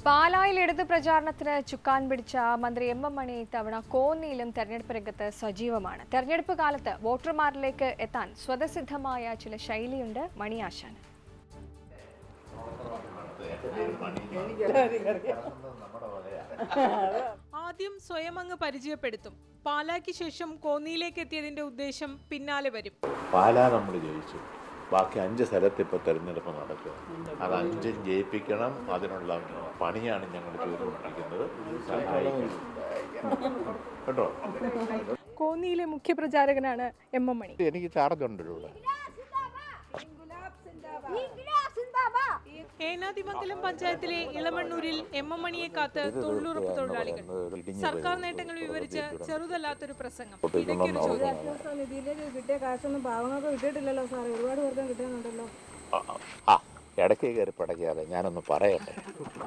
പാലായിൽ ഇടത് പ്രചാരണത്തിന് ചുക്കാൻ പിടിച്ച മന്ത്രി എം എം മണി ഇത്തവണ കോന്നിയിലും തെരഞ്ഞെടുപ്പ് രംഗത്ത് സജീവമാണ് തെരഞ്ഞെടുപ്പ് കാലത്ത് വോട്ടർമാരിലേക്ക് എത്താൻ സ്വതസിദ്ധമായ ചില ശൈലിയുണ്ട് മണിയാശാന് ആദ്യം സ്വയം അങ്ങ് പരിചയപ്പെടുത്തും പാലാക്ക് ശേഷം കോന്നിയിലേക്ക് എത്തിയതിന്റെ ഉദ്ദേശം പിന്നാലെ വരും പാലാ നമ്മൾ ജയിച്ചു ബാക്കി അഞ്ച് സ്ഥലത്ത് ഇപ്പോൾ തെരഞ്ഞെടുപ്പ് നടക്കുക അത് അഞ്ചും ജയിപ്പിക്കണം അതിനുള്ള പണിയാണ് ഞങ്ങൾ ചെയ്തുകൊണ്ടിരിക്കുന്നത് സഹായിക്കണം. കേട്ടോ കോന്നിയിലെ മുഖ്യപ്രചാരകനാണ് എം എം മണി എനിക്ക് ചാർജ് ഉണ്ടല്ലോ ഇവിടെ ഏനാതിമംഗലം പഞ്ചായത്തിലെ ഇളമണ്ണൂരിൽ എം എം മണിയെ കാത്ത് തൊഴിലുറപ്പ് തൊഴിലാളികൾ സർക്കാർ നേട്ടങ്ങൾ വിവരിച്ച് ചെറുതല്ലാത്തൊരു പ്രസംഗം ഇടയ്ക്കൊരു ചോദ്യം നിധിയിലേക്ക് കിട്ടിയ കാശൊന്നും പാവങ്ങൾക്ക് കിട്ടിയിട്ടില്ലല്ലോ സാറേ ഒരുപാട് പേർക്കും കിട്ടുന്നുണ്ടല്ലോ ആ, ആ ഇടയ്ക്ക് കയറി പടയ്ക്കാതെ ഞാനൊന്ന് പറയട്ടെ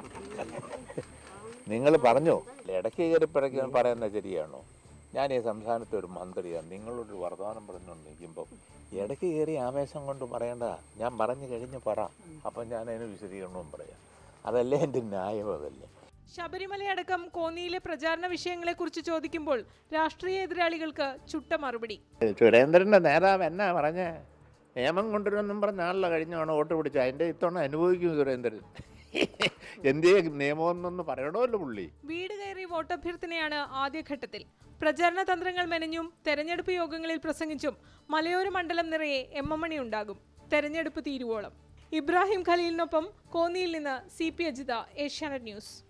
നിങ്ങൾ പറഞ്ഞു ഇടയ്ക്ക് കയറി പടയ്ക്കാൻ പറയുന്നത് ശരിയാണോ ഞാൻ ഈ സംസ്ഥാനത്തെ ഒരു മന്ത്രിയാണ് നിങ്ങളൊരു വർത്തമാനം പറഞ്ഞുകൊണ്ട് നിൽക്കുമ്പോൾ ഇടയ്ക്ക് കയറി ആവേശം കൊണ്ട് പറയണ്ട ഞാൻ പറഞ്ഞു കഴിഞ്ഞ് പറ അപ്പം ഞാൻ അതിന് വിശദീകരണവും പറയാം അതല്ലേ എൻ്റെ ന്യായം അതല്ലേ ശബരിമലയടക്കം കോന്നിയിലെ പ്രചാരണ വിഷയങ്ങളെക്കുറിച്ച് ചോദിക്കുമ്പോൾ രാഷ്ട്രീയ എതിരാളികൾക്ക് ചുട്ട മറുപടി സുരേന്ദ്രൻ്റെ നേതാവ് എന്നാ പറഞ്ഞേ നിയമം കൊണ്ടുവരുമെന്നും പറഞ്ഞാണല്ലോ കഴിഞ്ഞ തവണ വോട്ട് പിടിച്ച അതിൻ്റെ ഇത്തവണ അനുഭവിക്കും സുരേന്ദ്രൻ എന്തേ നിയമമെന്നൊന്ന് പറയണമല്ലോ പുള്ളി വീട് കയറി വോട്ടഭ്യർത്ഥനയാണ് ആദ്യഘട്ടത്തിൽ പ്രചാരണ തന്ത്രങ്ങൾ മെനഞ്ഞും തെരഞ്ഞെടുപ്പ് യോഗങ്ങളിൽ പ്രസംഗിച്ചും മലയോര മണ്ഡലം നിറയെ എം എം മണി ഉണ്ടാകും തെരഞ്ഞെടുപ്പ് തീരുവോളം ഇബ്രാഹിം ഖലീലിനൊപ്പം കോന്നിയിൽ നിന്ന് C P Ajitha Asianet news